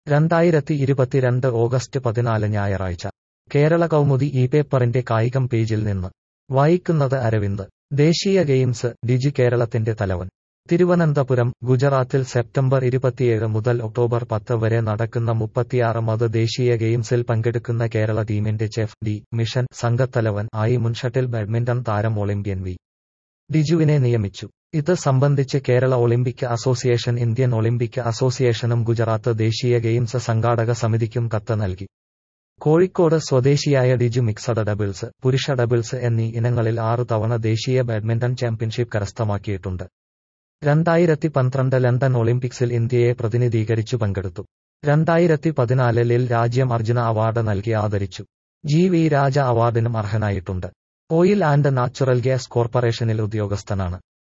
രണ്ടായിരത്തി ഇരുപത്തിരണ്ട് ഓഗസ്റ്റ് പതിനാല് ഞായറാഴ്ച കേരള കൗമുദി ഈ പേപ്പറിന്റെ കായികം പേജിൽ നിന്ന് വായിക്കുന്നത് അരവിന്ദ് ദേശീയ ഗെയിംസ് ഡിജി കേരളത്തിന്റെ തലവൻ തിരുവനന്തപുരം ഗുജറാത്തിൽ സെപ്റ്റംബർ ഇരുപത്തിയേഴ് മുതൽ ഒക്ടോബർ പത്ത് വരെ നടക്കുന്ന മുപ്പത്തിയാറാമത് ദേശീയ ഗെയിംസിൽ പങ്കെടുക്കുന്ന കേരള ടീമിന്റെ ചെഫ് ഡി മിഷൻ സംഘത്തലവൻ ആയി മുൻ ഷട്ടിൽ ബാഡ്മിന്റൺ താരം ഒളിമ്പ്യൻ വി ഡിജുവിനെ നിയമിച്ചു ഇത് സംബന്ധിച്ച് Kerala Olympic association Indian Olympic അസോസിയേഷനും ഗുജറാത്ത് ദേശീയ ഗെയിംസ് സംഘാടക സമിതിക്കും കത്ത് നൽകി കോഴിക്കോട് സ്വദേശിയായ ഡിജു മിക്സഡ് ഡബിൾസ് പുരുഷ ഡബിൾസ് എന്നീ ഇനങ്ങളിൽ ആറു തവണ ദേശീയ ബാഡ്മിന്റൺ ചാമ്പ്യൻഷിപ്പ് കരസ്ഥമാക്കിയിട്ടുണ്ട് രണ്ടായിരത്തി പന്ത്രണ്ട് ലണ്ടൻ ഒളിമ്പിക്സിൽ ഇന്ത്യയെ പ്രതിനിധീകരിച്ചു പങ്കെടുത്തു രണ്ടായിരത്തി പതിനാലിൽ രാജ്യം അർജുന അവാർഡ് നൽകി ആദരിച്ചു ജി വി രാജ അവാർഡിനും അർഹനായിട്ടുണ്ട് ഓയിൽ ആൻഡ് നാച്ചുറൽ ഗ്യാസ് കോർപ്പറേഷനിൽ ഉദ്യോഗസ്ഥനാണ്